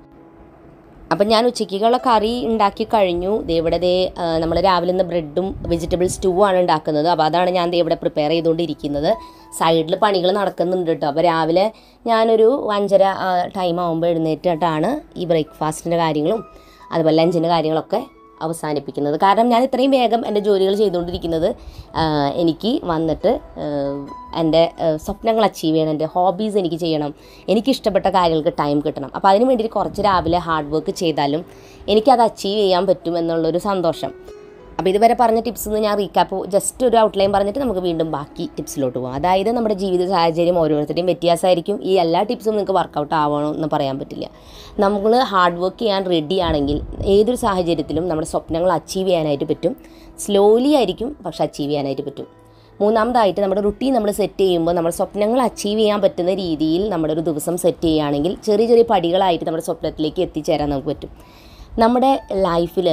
അപ്പം ഞാൻ ഉച്ചയ്ക്കുള്ള കറി ഉണ്ടാക്കി കഴിഞ്ഞു ദേ ഇവിടെ ദേ നമ്മൾ രാവിലെ ഇന്ന് ബ്രെഡും വെജിറ്റബിൾ സ്റ്റൂ ആണ് ഉണ്ടാക്കുന്നത് അപ്പോൾ അതാണ് ഞാൻ ദേ ഇവിടെ പ്രിപ്പയർ ചെയ്തുകൊണ്ടിരിക്കുന്നത് സൈഡിൽ പണികൾ നടക്കുന്നുണ്ട് കേട്ടോ അപ്പോൾ രാവിലെ ഞാനൊരു അഞ്ചര ടൈം ആകുമ്പോൾ എഴുന്നേറ്റിട്ടാണ് ഈ ബ്രേക്ക്ഫാസ്റ്റിൻ്റെ കാര്യങ്ങളും അതുപോലെ ലഞ്ചിൻ്റെ കാര്യങ്ങളൊക്കെ അവസാനിപ്പിക്കുന്നത് കാരണം ഞാൻ ഇത്രയും വേഗം എൻ്റെ ജോലികൾ ചെയ്തുകൊണ്ടിരിക്കുന്നത് ആ, എനിക്ക് വന്നിട്ട് ആ, എൻ്റെ ആ, സ്വപ്നങ്ങൾ അച്ചീവ് ചെയ്യണം എൻ്റെ ഹോബീസ് എനിക്ക് ചെയ്യണം എനിക്ക് ഇഷ്ടപ്പെട്ട കാര്യങ്ങൾക്ക് ടൈം കിട്ടണം അപ്പോൾ അതിന് വേണ്ടിയിട്ട് കുറച്ച് രാവിലെ ഹാർഡ് വർക്ക് ചെയ്താലും എനിക്കത് അച്ചീവ് ചെയ്യാൻ പറ്റും എന്നുള്ളൊരു സന്തോഷം അപ്പോൾ ഇതുവരെ പറഞ്ഞ ടിപ്സ് ഒന്ന് ഞാൻ റീക്യാപ്പ് ജസ്റ്റ് ഒരു ഔട്ട്ലൈൻ പറഞ്ഞിട്ട് നമുക്ക് വീണ്ടും ബാക്കി ടിപ്സിലോട്ട് പോകാം അതായത് നമ്മുടെ ജീവിത സാഹചര്യം ഓരോരുത്തരുടെയും വ്യത്യാസമായിരിക്കും ഈ എല്ലാ ടിപ്സും നിങ്ങൾക്ക് വർക്കൗട്ട് ആവണമെന്ന് പറയാൻ പറ്റില്ല നമ്മൾ ഹാർഡ് വർക്ക് ചെയ്യാൻ റെഡി ആണെങ്കിൽ ഏതൊരു സാഹചര്യത്തിലും നമ്മുടെ സ്വപ്നങ്ങൾ അച്ചീവ് ചെയ്യാനായിട്ട് പറ്റും സ്ലോലി ആയിരിക്കും പക്ഷെ അച്ചീവ് ചെയ്യാനായിട്ട് പറ്റും മൂന്നാമതായിട്ട് നമ്മുടെ റുട്ടീൻ നമ്മൾ സെറ്റ് ചെയ്യുമ്പോൾ നമ്മുടെ സ്വപ്നങ്ങൾ അച്ചീവ് ചെയ്യാൻ പറ്റുന്ന രീതിയിൽ നമ്മുടെ ഒരു ദിവസം സെറ്റ് ചെയ്യുകയാണെങ്കിൽ ചെറിയ ചെറിയ പടികളായിട്ട് നമ്മുടെ സ്വപ്നത്തിലേക്ക് എത്തിച്ചേരാൻ നമുക്ക് പറ്റും നമ്മുടെ ലൈഫിൽ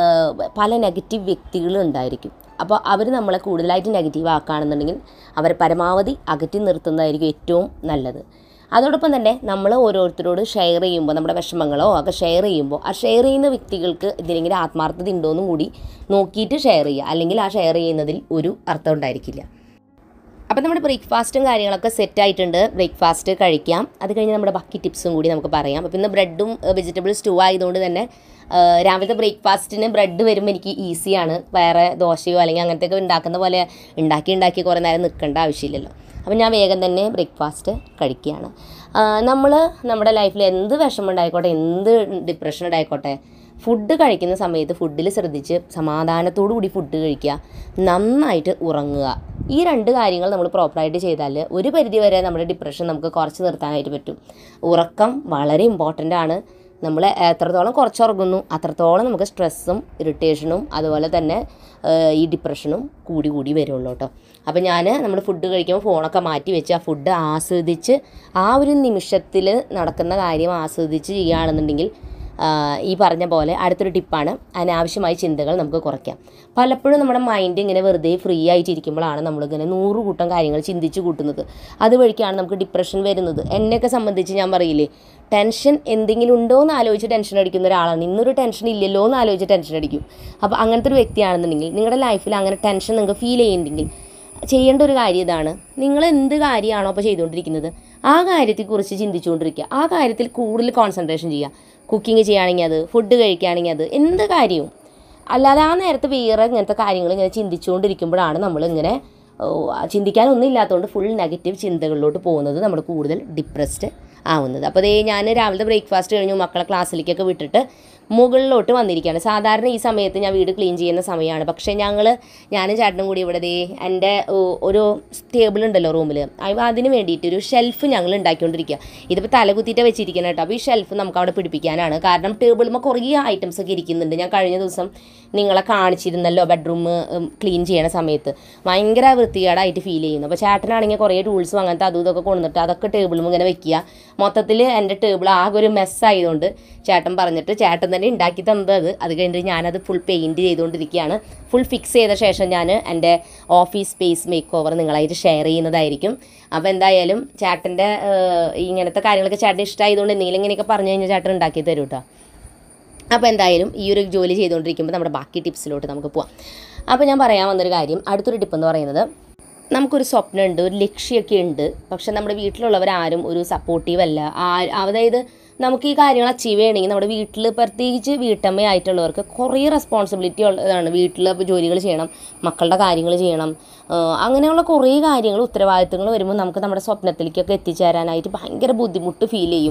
പല നെഗറ്റീവ് വ്യക്തികളും ഉണ്ടായിരിക്കും അപ്പോൾ അവർ നമ്മളെ കൂടുതലായിട്ട് നെഗറ്റീവ് ആക്കുകയാണെന്നുണ്ടെങ്കിൽ അവരെ പരമാവധി അകറ്റി നിർത്തുന്നതായിരിക്കും ഏറ്റവും നല്ലത് അതോടൊപ്പം തന്നെ നമ്മൾ ഓരോരുത്തരോട് ഷെയർ ചെയ്യുമ്പോൾ നമ്മുടെ വിഷമങ്ങളോ ഒക്കെ ഷെയർ ചെയ്യുമ്പോൾ ആ ഷെയർ ചെയ്യുന്ന വ്യക്തികൾക്ക് ഇതിനെങ്കിലും ആത്മാർത്ഥത ഉണ്ടോയെന്നും കൂടി നോക്കിയിട്ട് ഷെയർ ചെയ്യുക അല്ലെങ്കിൽ ആ ഷെയർ ചെയ്യുന്നതിൽ ഒരു അർത്ഥം ഉണ്ടായിരിക്കില്ല അപ്പോൾ നമ്മുടെ ബ്രേക്ക്ഫാസ്റ്റും കാര്യങ്ങളൊക്കെ സെറ്റ് ആയിട്ടുണ്ട് ബ്രേക്ക്ഫാസ്റ്റ് കഴിക്കാം അത് കഴിഞ്ഞ് നമ്മുടെ ബാക്കി ടിപ്സും കൂടി നമുക്ക് പറയാം അപ്പോൾ ഇന്ന് ബ്രെഡും വെജിറ്റബിൾ സ്റ്റൂ ആയതുകൊണ്ട് തന്നെ ആ, രാവിലത്തെ ബ്രേക്ക്ഫാസ്റ്റിന് ബ്രെഡ് വരുമ്പോൾ എനിക്ക് ഈസിയാണ് വേറെ ദോശയോ അല്ലെങ്കിൽ അങ്ങനത്തെയൊക്കെ ഉണ്ടാക്കുന്ന പോലെ ഉണ്ടാക്കി ഉണ്ടാക്കി കുറേ നേരം നിൽക്കേണ്ട ആവശ്യമില്ലല്ലോ അപ്പോൾ ഞാൻ വേഗം തന്നെ ബ്രേക്ക്ഫാസ്റ്റ് കഴിക്കുകയാണ് നമ്മൾ നമ്മുടെ ലൈഫിൽ എന്ത് വിഷമം ഉണ്ടായിക്കോട്ടെ എന്ത് ഡിപ്രഷൻ ഉണ്ടായിക്കോട്ടെ ഫുഡ് കഴിക്കുന്ന സമയത്ത് ഫുഡിൽ ശ്രദ്ധിച്ച് സമാധാനത്തോടു കൂടി ഫുഡ് കഴിക്കുക നന്നായിട്ട് ഉറങ്ങുക ഈ രണ്ട് കാര്യങ്ങൾ നമ്മൾ പ്രോപ്പറായിട്ട് ചെയ്താൽ ഒരു പരിധി വരെ നമ്മുടെ ഡിപ്രഷൻ നമുക്ക് കുറച്ച് നിർത്താനായിട്ട് പറ്റും ഉറക്കം വളരെ ഇമ്പോർട്ടൻ്റ് ആണ് നമ്മൾ എത്രത്തോളം കുറച്ച് ഉറങ്ങുന്നു അത്രത്തോളം നമുക്ക് സ്ട്രെസ്സും ഇറിറ്റേഷനും അതുപോലെ തന്നെ ഏഹ്, ഈ ഡിപ്രഷനും കൂടി കൂടി വരുള്ളൂ കേട്ടോ അപ്പോൾ ഞാൻ നമ്മൾ ഫുഡ് കഴിക്കുമ്പോൾ ഫോണൊക്കെ മാറ്റി വെച്ച് ആ ഫുഡ് ആസ്വദിച്ച് ആ ഒരു നിമിഷത്തിൽ നടക്കുന്ന കാര്യം ആസ്വദിച്ച് ചെയ്യുകയാണെന്നുണ്ടെങ്കിൽ ആ, ഈ പറഞ്ഞ പോലെ അടുത്തൊരു ടിപ്പാണ് അനാവശ്യമായ ചിന്തകൾ നമുക്ക് കുറയ്ക്കാം പലപ്പോഴും നമ്മുടെ മൈൻഡ് ഇങ്ങനെ വെറുതെ ഫ്രീ ആയിട്ടിരിക്കുമ്പോഴാണ് നമ്മളിങ്ങനെ നൂറ് കൂട്ടം കാര്യങ്ങൾ ചിന്തിച്ച് കൂട്ടുന്നത് അതുവഴിക്കാണ് നമുക്ക് ഡിപ്രഷൻ വരുന്നത് എന്നെയൊക്കെ സംബന്ധിച്ച് ഞാൻ പറയില്ലേ ടെൻഷൻ എന്തെങ്കിലും ഉണ്ടോ എന്ന് ആലോചിച്ച് ടെൻഷൻ അടിക്കുന്ന ഒരാളാണ് ഇന്നൊരു ടെൻഷൻ ഇല്ലല്ലോ എന്ന് ആലോചിച്ച് ടെൻഷൻ അടിക്കും അപ്പോൾ അങ്ങനത്തെ ഒരു വ്യക്തിയാണെന്നുണ്ടെങ്കിൽ നിങ്ങളുടെ ലൈഫിൽ അങ്ങനെ ടെൻഷൻ നിങ്ങൾക്ക് ഫീൽ ചെയ്യുന്നുണ്ടെങ്കിൽ ചെയ്യേണ്ട ഒരു കാര്യം ഇതാണ് നിങ്ങൾ എന്ത് കാര്യമാണോ അപ്പോൾ ചെയ്തുകൊണ്ടിരിക്കുന്നത് ആ കാര്യത്തെക്കുറിച്ച് ചിന്തിച്ചുകൊണ്ടിരിക്കുക ആ കാര്യത്തിൽ കൂടുതൽ കോൺസെൻട്രേഷൻ ചെയ്യുക കുക്കിംഗ് ചെയ്യുകയാണെങ്കിൽ അത് ഫുഡ് കഴിക്കുകയാണെങ്കിൽ അത് എന്ത് കാര്യവും അല്ലാതെ ആ നേരത്ത് വേറെ ഇങ്ങനത്തെ കാര്യങ്ങൾ ഇങ്ങനെ ചിന്തിച്ചുകൊണ്ടിരിക്കുമ്പോഴാണ് നമ്മളിങ്ങനെ ഓ, ചിന്തിക്കാനൊന്നും ഇല്ലാത്തതുകൊണ്ട് ഫുൾ നെഗറ്റീവ് ചിന്തകളിലോട്ട് പോകുന്നത് നമ്മൾ കൂടുതൽ ഡിപ്രസ്ഡ് ആവുന്നത് അപ്പോൾ ദേ ഞാൻ രാവിലത്തെ ബ്രേക്ക്ഫാസ്റ്റ് കഴിഞ്ഞു മക്കളെ ക്ലാസ്സിലേക്കൊക്കെ വിട്ടിട്ട് മുകളിലോട്ട് വന്നിരിക്കുകയാണ് സാധാരണ ഈ സമയത്ത് ഞാൻ വീട് ക്ലീൻ ചെയ്യുന്ന സമയമാണ് പക്ഷേ ഞങ്ങൾ ഞാനും ചേട്ടനും കൂടി ഇവിടെ ദേ എൻ്റെ ഓ- ഒരു ടേബിൾ ഉണ്ടല്ലോ റൂമിൽ അതിന് വേണ്ടിയിട്ട് ഒരു ഷെൽഫ് ഞങ്ങൾ ഉണ്ടാക്കിക്കൊണ്ടിരിക്കുക ഇതിപ്പോൾ തലകുത്തിയിട്ട് വെച്ചിരിക്കണം കേട്ടോ അപ്പോൾ ഈ ഷെൽഫ് നമുക്ക് അവിടെ പിടിപ്പിക്കാനാണ് കാരണം ടേബിളുമ്പോൾ കുറേ ഐറ്റംസ് ഒക്കെ ഇരിക്കുന്നുണ്ട് ഞാൻ കഴിഞ്ഞ ദിവസം നിങ്ങളെ കാണിച്ചിരുന്നല്ലോ ബെഡ്റൂം ക്ലീൻ ചെയ്യണ സമയത്ത് ഭയങ്കര വൃത്തികേടായിട്ട് ഫീൽ ചെയ്യുന്നു അപ്പോൾ ചേട്ടനാണെങ്കിൽ കുറേ ടൂൾസും അങ്ങനത്തെ അതും ഇതൊക്കെ കൊണ്ടുവന്നിട്ട് അതൊക്കെ ടേബിളും ഇങ്ങനെ വെക്കുക മൊത്തത്തിൽ എൻ്റെ ടേബിൾ ആകെ ഒരു മെസ്സ് ആയതുകൊണ്ട് ചേട്ടൻ പറഞ്ഞിട്ട് ചേട്ടൻ തന്നെ ഉണ്ടാക്കി തന്നത് അത് അത് കഴിഞ്ഞിട്ട് ഞാനത് ഫുൾ പെയിൻറ്റ് ചെയ്തുകൊണ്ടിരിക്കുകയാണ് ഫുൾ ഫിക്സ് ചെയ്ത ശേഷം ഞാൻ എൻ്റെ ഓഫീസ് സ്പേസ് മേക്ക് ഓവർ നിങ്ങളായിട്ട് ഷെയർ ചെയ്യുന്നതായിരിക്കും അപ്പോൾ എന്തായാലും ചേട്ടൻ്റെ ഇങ്ങനത്തെ കാര്യങ്ങളൊക്കെ ചേട്ടൻ ഇഷ്ടമായതുകൊണ്ട് എന്തെങ്കിലും ഇങ്ങനെയൊക്കെ പറഞ്ഞു കഴിഞ്ഞാൽ ചേട്ടൻ ഉണ്ടാക്കി തരും കേട്ടോ അപ്പോൾ എന്തായാലും ഈ ഒരു ജോലി ചെയ്തുകൊണ്ടിരിക്കുമ്പോൾ നമ്മുടെ ബാക്കി ടിപ്സിലോട്ട് നമുക്ക് പോവാം അപ്പോൾ ഞാൻ പറയാൻ വന്നൊരു കാര്യം അടുത്തൊരു ടിപ്പ് എന്ന് പറയുന്നത് നമുക്കൊരു സ്വപ്നമുണ്ട് ഒരു ലക്ഷ്യമൊക്കെ ഉണ്ട് പക്ഷെ നമ്മുടെ വീട്ടിലുള്ളവരാരും ഒരു സപ്പോർട്ടീവ് അല്ല ആ- അതായത് നമുക്ക് ഈ കാര്യങ്ങൾ അച്ചീവ് ചെയ്യണമെങ്കിൽ നമ്മുടെ വീട്ടിൽ പ്രത്യേകിച്ച് വീട്ടമ്മയായിട്ടുള്ളവർക്ക് കുറേ റെസ്പോൺസിബിലിറ്റി ഉള്ളതാണ് വീട്ടിൽ ഇപ്പോൾ ജോലികൾ ചെയ്യണം മക്കളുടെ കാര്യങ്ങൾ ചെയ്യണം ആ, അങ്ങനെയുള്ള കുറേ കാര്യങ്ങൾ ഉത്തരവാദിത്തങ്ങൾ വരുമ്പോൾ നമുക്ക് നമ്മുടെ സ്വപ്നത്തിലേക്കൊക്കെ എത്തിച്ചേരാനായിട്ട് ഭയങ്കര ബുദ്ധിമുട്ട് ഫീൽ ചെയ്യും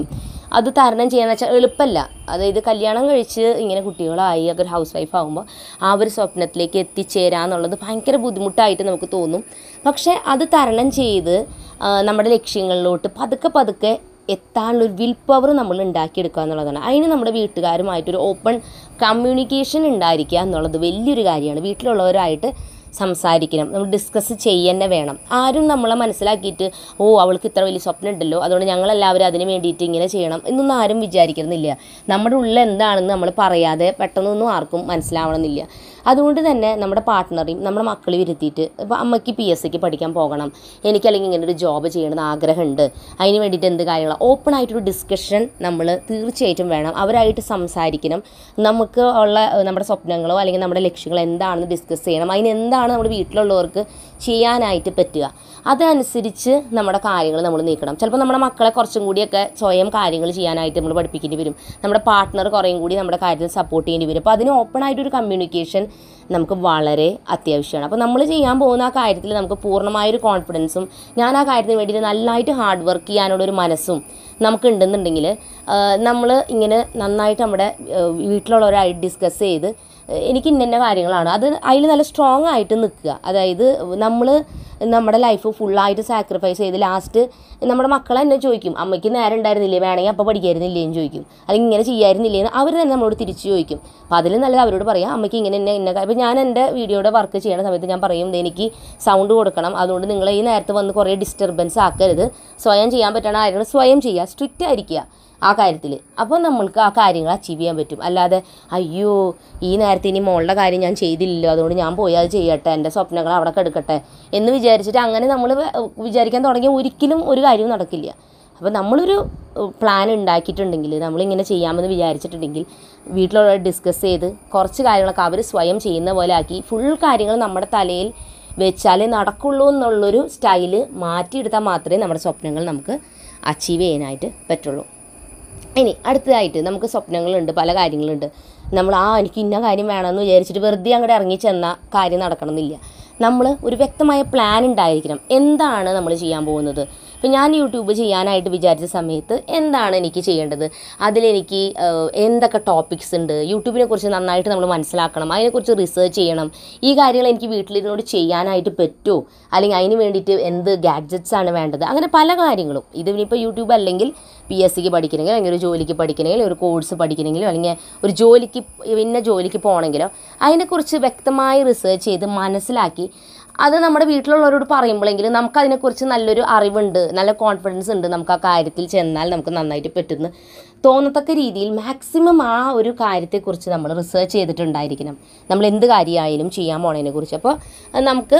അത് തരണം ചെയ്യാന്ന് വെച്ചാൽ എളുപ്പമല്ല അതായത് കല്യാണം കഴിച്ച് ഇങ്ങനെ കുട്ടികളായി അതൊരു ഹൗസ് വൈഫ് ആകുമ്പോൾ ആ ഒരു സ്വപ്നത്തിലേക്ക് എത്തിച്ചേരാന്നുള്ളത് ഭയങ്കര ബുദ്ധിമുട്ടായിട്ട് നമുക്ക് തോന്നും പക്ഷേ അത് തരണം ചെയ്ത് ആ, നമ്മുടെ ലക്ഷ്യങ്ങളിലോട്ട് പതുക്കെ പതുക്കെ എത്താനുള്ളൊരു വിൽ പവർ നമ്മൾ ഉണ്ടാക്കിയെടുക്കുക എന്നുള്ളതാണ് അതിന് നമ്മുടെ വീട്ടുകാരുമായിട്ടൊരു ഓപ്പൺ കമ്മ്യൂണിക്കേഷൻ ഉണ്ടായിരിക്കുക എന്നുള്ളത് വലിയൊരു കാര്യമാണ് വീട്ടിലുള്ളവരായിട്ട് സംസാരിക്കണം നമ്മൾ ഡിസ്കസ് ചെയ്യന്നെ വേണം ആരും നമ്മളെ മനസ്സിലാക്കിയിട്ട് ഓ അവൾക്ക് ഇത്ര വലിയ സ്വപ്നം ഉണ്ടല്ലോ അതുകൊണ്ട് ഞങ്ങളെല്ലാവരും അതിന് വേണ്ടിയിട്ട് ഇങ്ങനെ ചെയ്യണം എന്നൊന്നും ആരും വിചാരിക്കുന്നില്ല നമ്മുടെ ഉള്ളിൽ എന്താണെന്ന് നമ്മൾ പറയാതെ പെട്ടെന്നൊന്നും ആർക്കും മനസ്സിലാവണമെന്നില്ല അതുകൊണ്ട് തന്നെ നമ്മുടെ പാർട്ട്ണറെയും നമ്മുടെ മക്കളെ ഇരുത്തിയിട്ട് ഇപ്പോൾ അമ്മയ്ക്ക് പി എസ് സിക്ക് പഠിക്കാൻ പോകണം എനിക്കല്ലെങ്കിൽ ഇങ്ങനെ ഒരു ജോബ് ചെയ്യണമെന്ന് ആഗ്രഹമുണ്ട് അതിന് വേണ്ടിയിട്ട് എന്ത് കാര്യങ്ങൾ ഓപ്പൺ ആയിട്ടൊരു ഡിസ്കഷൻ നമ്മൾ തീർച്ചയായിട്ടും വേണം അവരായിട്ട് സംസാരിക്കണം നമുക്ക് ഉള്ള ഏഹ്, നമ്മുടെ സ്വപ്നങ്ങളോ അല്ലെങ്കിൽ നമ്മുടെ ലക്ഷ്യങ്ങളോ എന്താണെന്ന് ഡിസ്കസ് ചെയ്യണം അതിന് എന്താണ് നമ്മുടെ വീട്ടിലുള്ളവർക്ക് ചെയ്യാനായിട്ട് പറ്റുക അതനുസരിച്ച് നമ്മുടെ കാര്യങ്ങൾ നമ്മൾ നീക്കണം ചിലപ്പോൾ നമ്മുടെ മക്കളെ കുറച്ചും കൂടിയൊക്കെ സ്വയം കാര്യങ്ങൾ ചെയ്യാനായിട്ട് നമ്മൾ പഠിപ്പിക്കേണ്ടി വരും നമ്മുടെ പാർട്ട്ണർ കുറേയും കൂടി നമ്മുടെ കാര്യത്തിൽ സപ്പോർട്ട് ചെയ്യേണ്ടി വരും അപ്പോൾ അതിന് ഓപ്പൺ ആയിട്ടൊരു കമ്മ്യൂണിക്കേഷൻ നമുക്ക് വളരെ അത്യാവശ്യമാണ് അപ്പോൾ നമ്മൾ ചെയ്യാൻ പോകുന്ന ആ കാര്യത്തിൽ നമുക്ക് പൂർണ്ണമായൊരു കോൺഫിഡൻസും ഞാൻ ആ കാര്യത്തിന് വേണ്ടിയിട്ട് നല്ലതായിട്ട് ഹാർഡ് വർക്ക് ചെയ്യാനുള്ളൊരു മനസ്സും നമുക്ക് ഉണ്ടെന്നുണ്ടെങ്കിൽ നമ്മൾ ഇങ്ങനെ നന്നായിട്ട് നമ്മുടെ ഏഹ്, വീട്ടിലുള്ളവരായിട്ട് ഡിസ്കസ് ചെയ്ത് ഏഹ്, എനിക്ക് ഇന്ന കാര്യങ്ങളാണ് അത് അതിൽ നല്ല സ്ട്രോങ് ആയിട്ട് നിൽക്കുക അതായത് നമ്മൾ നമ്മുടെ ലൈഫ് ഫുള്ളായിട്ട് സാക്രിഫൈസ് ചെയ്ത് ലാസ്റ്റ് നമ്മുടെ മക്കൾ തന്നെ ചോദിക്കും അമ്മയ്ക്ക് നേരം ഉണ്ടായിരുന്നില്ലേ വേണമെങ്കിൽ അപ്പോൾ പഠിക്കായിരുന്നില്ലേ എന്ന് ചോദിക്കും അല്ലെങ്കിൽ ഇങ്ങനെ ചെയ്യായിരുന്നില്ലേ എന്ന് അവർ തന്നെ നമ്മളോട് തിരിച്ചു ചോദിക്കും അപ്പോൾ അതിൽ നല്ലത് അവരോട് പറയാം അമ്മയ്ക്ക് ഇങ്ങനെ ഇന്ന ഇന്ന ഇപ്പോൾ ഞാൻ എൻ്റെ വീഡിയോയുടെ വർക്ക് ചെയ്യുന്ന സമയത്ത് ഞാൻ പറയും "ദേ എനിക്ക് സൗണ്ട് കൊടുക്കണം അതുകൊണ്ട് നിങ്ങൾ ഈ നേരത്ത് വന്ന് കുറേ ഡിസ്റ്റർബൻസ് ആക്കരുത് സ്വയം ചെയ്യാൻ പറ്റണ കാര്യങ്ങൾ സ്വയം ചെയ്യുക സ്ട്രിക്റ്റ് ആയിരിക്കുക ആ കാര്യത്തിൽ അപ്പോൾ നമ്മൾക്ക് ആ കാര്യങ്ങൾ അച്ചീവ് ചെയ്യാൻ പറ്റും അല്ലാതെ അയ്യോ ഈ നേരത്തെ ഇനി മോളുടെ കാര്യം ഞാൻ ചെയ്തില്ലല്ലോ അതുകൊണ്ട് ഞാൻ പോയി അത് ചെയ്യട്ടെ എൻ്റെ സ്വപ്നങ്ങൾ അവിടെ കെടുക്കട്ടെ എന്ന് വിചാരിച്ചിട്ട് അങ്ങനെ നമ്മൾ വിചാരിക്കാൻ തുടങ്ങിയ ഒരിക്കലും ഒരു കാര്യവും നടക്കില്ല അപ്പോൾ നമ്മളൊരു പ്ലാൻ ഉണ്ടാക്കിയിട്ടുണ്ടെങ്കിൽ നമ്മളിങ്ങനെ ചെയ്യാമെന്ന് വിചാരിച്ചിട്ടുണ്ടെങ്കിൽ വീട്ടിലുള്ള ഡിസ്കസ് ചെയ്ത് കുറച്ച് കാര്യങ്ങളൊക്കെ അവർ സ്വയം ചെയ്യുന്ന പോലെ ആക്കി ഫുൾ കാര്യങ്ങൾ നമ്മുടെ തലയിൽ വെച്ചാലേ നടക്കുള്ളൂ എന്നുള്ളൊരു സ്റ്റൈല് മാറ്റിയെടുത്താൽ മാത്രമേ നമ്മുടെ സ്വപ്നങ്ങൾ നമുക്ക് അച്ചീവ് ചെയ്യാനായിട്ട് പറ്റുള്ളൂ ഇനി അടുത്തതായിട്ട് നമുക്ക് സ്വപ്നങ്ങളുണ്ട് പല കാര്യങ്ങളുണ്ട് നമ്മൾ ആ എനിക്ക് ഇന്ന കാര്യം വേണമെന്ന് വിചാരിച്ചിട്ട് വെറുതെ അങ്ങോട്ട് ഇറങ്ങി ചെന്ന കാര്യം നടക്കണമെന്നില്ല നമ്മൾ ഒരു വ്യക്തമായ പ്ലാൻ ഉണ്ടായിരിക്കണം എന്താണ് നമ്മൾ ചെയ്യാൻ പോകുന്നത് ഇപ്പം ഞാൻ യൂട്യൂബ് ചെയ്യാനായിട്ട് വിചാരിച്ച സമയത്ത് എന്താണ് എനിക്ക് ചെയ്യേണ്ടത് അതിലെനിക്ക് ഏഹ്, എന്തൊക്കെ ടോപ്പിക്സ് ഉണ്ട് യൂട്യൂബിനെ കുറിച്ച് നന്നായിട്ട് നമ്മൾ മനസ്സിലാക്കണം അതിനെക്കുറിച്ച് റിസർച്ച് ചെയ്യണം ഈ കാര്യങ്ങൾ എനിക്ക് വീട്ടിലിരുന്നോട് ചെയ്യാനായിട്ട് പറ്റുമോ അല്ലെങ്കിൽ അതിന് വേണ്ടിയിട്ട് എന്ത് ഗാഡ്ജറ്റ്സ് ആണ് വേണ്ടത് അങ്ങനെ പല കാര്യങ്ങളും ഇതിനിപ്പോൾ യൂട്യൂബ് അല്ലെങ്കിൽ പി എസ് സിക്ക് പഠിക്കണമെങ്കിൽ അല്ലെങ്കിൽ ഒരു ജോലിക്ക് പഠിക്കണമെങ്കിൽ ഒരു കോഴ്സ് പഠിക്കണമെങ്കിലോ അല്ലെങ്കിൽ ഒരു ജോലിക്ക് പിന്നെ ജോലിക്ക് പോകണമെങ്കിലോ അതിനെക്കുറിച്ച് വ്യക്തമായി റിസർച്ച് ചെയ്ത് മനസ്സിലാക്കി അത് നമ്മുടെ വീട്ടിലുള്ളവരോട് പറയുമ്പോഴെങ്കിലും നമുക്ക് അതിനെക്കുറിച്ച് നല്ലൊരു അറിവുണ്ട് നല്ല കോൺഫിഡൻസ് ഉണ്ട് നമുക്ക് ആ കാര്യത്തിൽ ചെന്നാൽ നമുക്ക് നന്നായിട്ട് പറ്റുന്നു തോന്നത്തക്ക രീതിയിൽ മാക്സിമം ആ ഒരു കാര്യത്തെക്കുറിച്ച് നമ്മൾ റിസർച്ച് ചെയ്തിട്ടുണ്ടായിരിക്കണം നമ്മൾ എന്ത് കാര്യമായാലും ചെയ്യാൻ പോണതിനെ കുറിച്ച് അപ്പോൾ അത് നമുക്ക്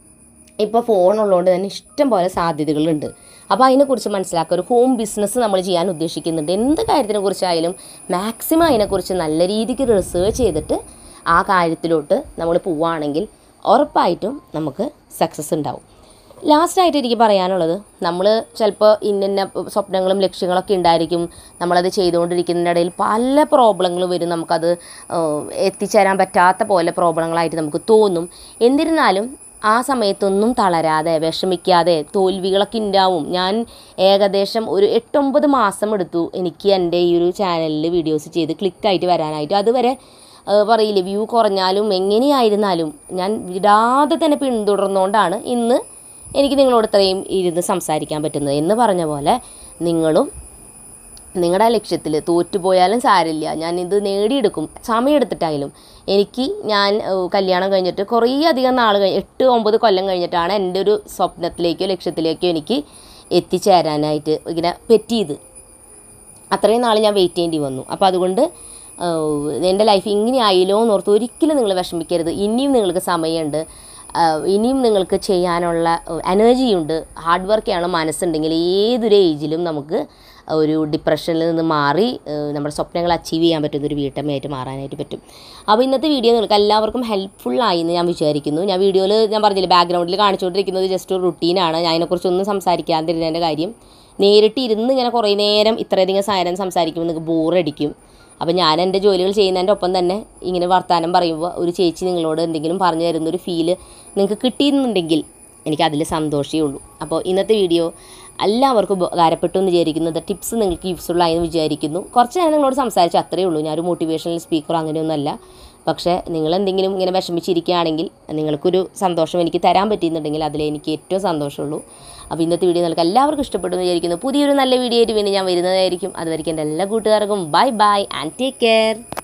ഇപ്പോൾ ഫോൺ ഉള്ളതുകൊണ്ട് തന്നെ ഇഷ്ടം പോലെ സാധ്യതകളുണ്ട് അപ്പോൾ അതിനെക്കുറിച്ച് മനസ്സിലാക്കുക ഒരു ഹോം ബിസിനസ് നമ്മൾ ചെയ്യാൻ ഉദ്ദേശിക്കുന്നുണ്ട് എന്ത് കാര്യത്തിനെ കുറിച്ചായാലും മാക്സിമം അതിനെക്കുറിച്ച് നല്ല രീതിക്ക് റിസർച്ച് ചെയ്തിട്ട് ആ കാര്യത്തിലോട്ട് നമ്മൾ പോവുകയാണെങ്കിൽ ഉറപ്പായിട്ടും നമുക്ക് സക്സസ് ഉണ്ടാവും ലാസ്റ്റായിട്ട് എനിക്ക് പറയാനുള്ളത് നമ്മൾ ചിലപ്പോൾ ഇന്ന സ്വപ്നങ്ങളും ലക്ഷ്യങ്ങളൊക്കെ ഉണ്ടായിരിക്കും നമ്മളത് ചെയ്തുകൊണ്ടിരിക്കുന്നതിൻ്റെ ഇടയിൽ പല പ്രോബ്ലങ്ങൾ വരും നമുക്കത് ഏഹ്, എത്തിച്ചേരാൻ പറ്റാത്ത പോലെ പ്രോബ്ലങ്ങളായിട്ട് നമുക്ക് തോന്നും എന്നിരുന്നാലും ആ സമയത്തൊന്നും തളരാതെ വിഷമിക്കാതെ തോൽവികളൊക്കെ ഉണ്ടാവും ഞാൻ ഏകദേശം ഒരു എട്ടൊമ്പത് മാസം എടുത്തു എനിക്ക് എൻ്റെ ഈ ഒരു ചാനലിൽ വീഡിയോസ് ചെയ്ത് ക്ലിക്കായിട്ട് വരാനായിട്ട് അതുവരെ ഏഹ് പറയില്ലേ വ്യൂ കുറഞ്ഞാലും എങ്ങനെയായിരുന്നാലും ഞാൻ വിടാതെ തന്നെ പിന്തുടർന്നുകൊണ്ടാണ് ഇന്ന് എനിക്ക് നിങ്ങളോട് ഇത്രയും ഇരുന്ന് സംസാരിക്കാൻ പറ്റുന്നത് എന്ന് പറഞ്ഞ പോലെ നിങ്ങളും നിങ്ങളുടെ ലക്ഷ്യത്തിൽ തോറ്റുപോയാലും സാരില്ല ഞാൻ ഇത് നേടിയെടുക്കും സമയമെടുത്തിട്ടായാലും എനിക്ക് ഞാൻ ഏഹ്, കല്യാണം കഴിഞ്ഞിട്ട് കുറേ അധികം നാൾ കഴിഞ്ഞ് എട്ട് ഒമ്പത് കൊല്ലം കഴിഞ്ഞിട്ടാണ് എൻ്റെ ഒരു സ്വപ്നത്തിലേക്കോ ലക്ഷ്യത്തിലേക്കോ എനിക്ക് എത്തിച്ചേരാനായിട്ട് ഇങ്ങനെ പറ്റിയത് അത്രയും നാൾ ഞാൻ വെയിറ്റ് ചെയ്യേണ്ടി വന്നു അപ്പോൾ അതുകൊണ്ട് ആഹ്, എൻ്റെ ലൈഫ് ഇങ്ങനെ ആയില്ലോ എന്ന് ഓർത്ത് ഒരിക്കലും നിങ്ങൾ വിഷമിക്കരുത് ഇനിയും നിങ്ങൾക്ക് സമയമുണ്ട് ആഹ്, ഇനിയും നിങ്ങൾക്ക് ചെയ്യാനുള്ള എനർജിയുണ്ട് ഹാർഡ് വർക്ക് ചെയ്യണം മനസ്സുണ്ടെങ്കിൽ ഏതൊരു ഏജിലും നമുക്ക് ഒരു ഡിപ്രഷനിൽ നിന്ന് മാറി ആഹ്, നമ്മുടെ സ്വപ്നങ്ങൾ അച്ചീവ് ചെയ്യാൻ പറ്റുന്ന ഒരു വീട്ടമ്മയായിട്ട് മാറാനായിട്ട് പറ്റും അപ്പോൾ ഇന്നത്തെ വീഡിയോ നിങ്ങൾക്ക് എല്ലാവർക്കും ഹെൽപ്ഫുള്ളായി എന്ന് ഞാൻ വിചാരിക്കുന്നു ഞാൻ വീഡിയോയിൽ ഞാൻ പറഞ്ഞില്ലേ ബാക്ക്ഗ്രൗണ്ടിൽ കാണിച്ചുകൊണ്ടിരിക്കുന്നത് ജസ്റ്റ് ഒരു റുട്ടീനാണ് ഞാൻ അതിനെക്കുറിച്ചൊന്നും സംസാരിക്കാതിരുന്നതിൻ്റെ കാര്യം നേരിട്ട് ഇരുന്ന് ഇങ്ങനെ കുറേ നേരം ഇത്രയധികം സാരം സംസാരിക്കുമ്പോൾ നിങ്ങൾക്ക് ബോറടിക്കും അപ്പോൾ ഞാൻ എൻ്റെ ജോലികൾ ചെയ്യുന്നതിൻ്റെ ഒപ്പം തന്നെ ഇങ്ങനെ വർത്തമാനം പറയുമ്പോൾ ഒരു ചേച്ചി നിങ്ങളോട് എന്തെങ്കിലും പറഞ്ഞു തരുന്നൊരു ഫീല് നിങ്ങൾക്ക് കിട്ടിയെന്നുണ്ടെങ്കിൽ എനിക്ക് അതിൽ സന്തോഷമേ ഉള്ളൂ അപ്പോൾ ഇന്നത്തെ വീഡിയോ എല്ലാവർക്കും ഉപകാരപ്പെട്ടു എന്ന് വിചാരിക്കുന്നത് ടിപ്സ് നിങ്ങൾക്ക് യൂസ്ഫുൾ ആയെന്ന് വിചാരിക്കുന്നു കുറച്ച് ഞാൻ നിങ്ങളോട് സംസാരിച്ചു അത്രയേ ഉള്ളൂ ഞാനൊരു മോട്ടിവേഷണൽ സ്പീക്കറോ അങ്ങനെയൊന്നുമല്ല പക്ഷേ നിങ്ങൾ എന്തെങ്കിലും ഇങ്ങനെ വിഷമിച്ചിരിക്കുകയാണെങ്കിൽ നിങ്ങൾക്കൊരു സന്തോഷം എനിക്ക് തരാൻ പറ്റിയെന്നുണ്ടെങ്കിൽ അതിൽ എനിക്ക് ഏറ്റവും സന്തോഷമുള്ളൂ അപ്പോൾ ഇന്നത്തെ വീഡിയോ നിങ്ങൾക്ക് എല്ലാവർക്കും ഇഷ്ടപ്പെട്ടു എന്ന് വിചാരിക്കുന്നു പുതിയൊരു നല്ല വീഡിയോ ആയിട്ട് വീണ്ടും ഞാൻ വരുന്നതായിരിക്കും അതുവരെയ്ക്കും എൻ്റെ എല്ലാ കൂട്ടുകാർക്കും bye bye and take care